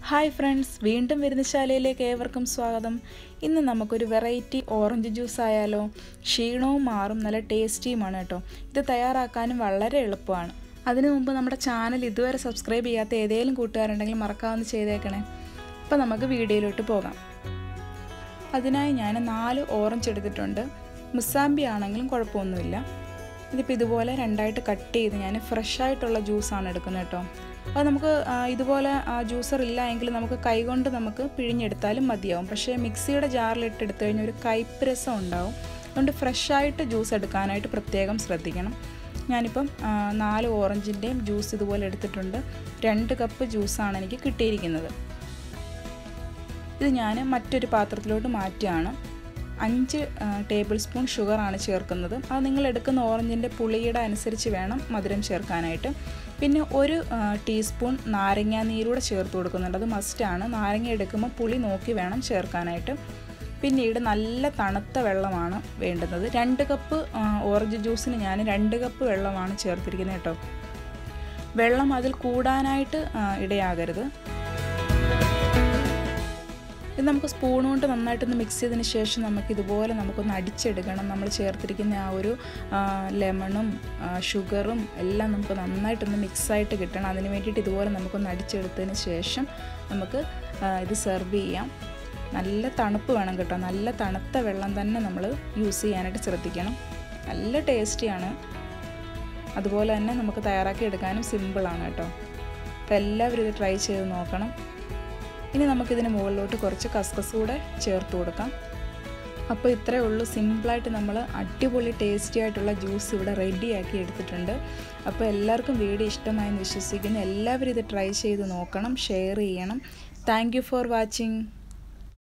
hi friends വീണ്ടും വിരുന്നുശാലയിലേക്ക് ഏവർക്കും സ്വാഗതം ഇന്ന് നമുക്കൊരു വെറൈറ്റി ഓറഞ്ച് ജ്യൂസ് ആയാലോ ക്ഷീണവും മാറും നല്ല ടേസ്റ്റിയുമാണ് കേട്ടോ ഇത് തയ്യാറാക്കാനും വളരെ എളുപ്പമാണ് അതിനു മുമ്പ് നമ്മുടെ ചാനൽ ഇതുവരെ സബ്സ്ക്രൈബ് ചെയ്യാത്ത ഏതെങ്കിലും കൂട്ടുകാരുണ്ടെങ്കിൽ മറക്കാവുന്ന ചെയ്തേക്കണേ അപ്പോൾ നമുക്ക് വീഡിയോയിലോട്ട് പോകാം അതിനായി ഞാൻ നാല് ഓറഞ്ച് എടുത്തിട്ടുണ്ട് മുസാമ്പി ആണെങ്കിലും കുഴപ്പമൊന്നുമില്ല ഇതിപ്പോൾ ഇതുപോലെ രണ്ടായിട്ട് കട്ട് ചെയ്ത് ഞാൻ ഫ്രഷ് ആയിട്ടുള്ള ജ്യൂസാണ് എടുക്കുന്നത് കേട്ടോ അത് നമുക്ക് ആ, ഇതുപോലെ ജ്യൂസർ ഇല്ല എങ്കിൽ നമുക്ക് കൈകൊണ്ട് നമുക്ക് പിഴിഞ്ഞെടുത്താലും മതിയാവും പക്ഷേ മിക്സിയുടെ ജാറിലിട്ട് എടുത്തു കഴിഞ്ഞാൽ ഒരു കയ്പ്പ് രസം ഉണ്ടാവും അതുകൊണ്ട് ഫ്രഷായിട്ട് ജ്യൂസ് എടുക്കാനായിട്ട് പ്രത്യേകം ശ്രദ്ധിക്കണം ഞാനിപ്പം ആ, നാല് ഓറഞ്ചിൻ്റെയും ജ്യൂസ് ഇതുപോലെ എടുത്തിട്ടുണ്ട് രണ്ട് കപ്പ് ജ്യൂസാണ് എനിക്ക് കിട്ടിയിരിക്കുന്നത് ഇത് ഞാൻ മറ്റൊരു പാത്രത്തിലോട്ട് മാറ്റുകയാണ് അഞ്ച് ടേബിൾ സ്പൂൺ ഷുഗറാണ് ചേർക്കുന്നത് അത് നിങ്ങൾ എടുക്കുന്ന ഓറഞ്ചിൻ്റെ പുളിയുടെ അനുസരിച്ച് വേണം മധുരം ചേർക്കാനായിട്ട് പിന്നെ ഒരു ആ, ടീസ്പൂൺ നാരങ്ങ നീരൂടെ ചേർത്ത് കൊടുക്കുന്നുണ്ട് അത് മസ്റ്റാണ് നാരങ്ങ എടുക്കുമ്പോൾ പുളി നോക്കി വേണം ചേർക്കാനായിട്ട് പിന്നീട് നല്ല തണുത്ത വെള്ളമാണ് വേണ്ടുന്നത് രണ്ട് കപ്പ് ആ, ഓറഞ്ച് ജ്യൂസിന് ഞാൻ രണ്ട് കപ്പ് വെള്ളമാണ് ചേർത്തിരിക്കുന്നത് കേട്ടോ വെള്ളം അതിൽ കൂടാനായിട്ട് ആ, ഇടയാകരുത് ഇത് നമുക്ക് സ്പൂൺ കൊണ്ട് നന്നായിട്ടൊന്ന് മിക്സ് ചെയ്തതിന് ശേഷം നമുക്ക് ഇതുപോലെ നമുക്കൊന്ന് അടിച്ചെടുക്കണം നമ്മൾ ചേർത്തിരിക്കുന്ന ആ ഒരു ആ, ലെമണും ആ, ഷുഗറും എല്ലാം നമുക്ക് നന്നായിട്ടൊന്ന് മിക്സായിട്ട് കിട്ടണം അതിന് വേണ്ടിയിട്ട് ഇതുപോലെ നമുക്കൊന്ന് അടിച്ചെടുത്തതിന് ശേഷം നമുക്ക് ആ, ഇത് സെർവ് ചെയ്യാം നല്ല തണുപ്പ് വേണം കേട്ടോ നല്ല തണുത്ത വെള്ളം തന്നെ നമ്മൾ യൂസ് ചെയ്യാനായിട്ട് ശ്രദ്ധിക്കണം നല്ല ടേസ്റ്റിയാണ് അതുപോലെ തന്നെ നമുക്ക് തയ്യാറാക്കി എടുക്കാനും സിമ്പിളാണ് കേട്ടോ അപ്പോൾ എല്ലാവരും ഇത് ട്രൈ ചെയ്ത് നോക്കണം ഇനി നമുക്കിതിന് മുകളിലോട്ട് കുറച്ച് കസ്കസ് കൂടെ ചേർത്ത് കൊടുക്കാം അപ്പോൾ ഇത്രയേ ഉള്ളൂ സിമ്പിളായിട്ട് നമ്മൾ അടിപൊളി ടേസ്റ്റി ആയിട്ടുള്ള ജ്യൂസ് ഇവിടെ റെഡിയാക്കി എടുത്തിട്ടുണ്ട് അപ്പോൾ എല്ലാവർക്കും വീഡിയോ ഇഷ്ടമായെന്ന് വിശ്വസിക്കുന്നു എല്ലാവരും ഇത് ട്രൈ ചെയ്ത് നോക്കണം ഷെയർ ചെയ്യണം താങ്ക് ഫോർ വാച്ചിങ്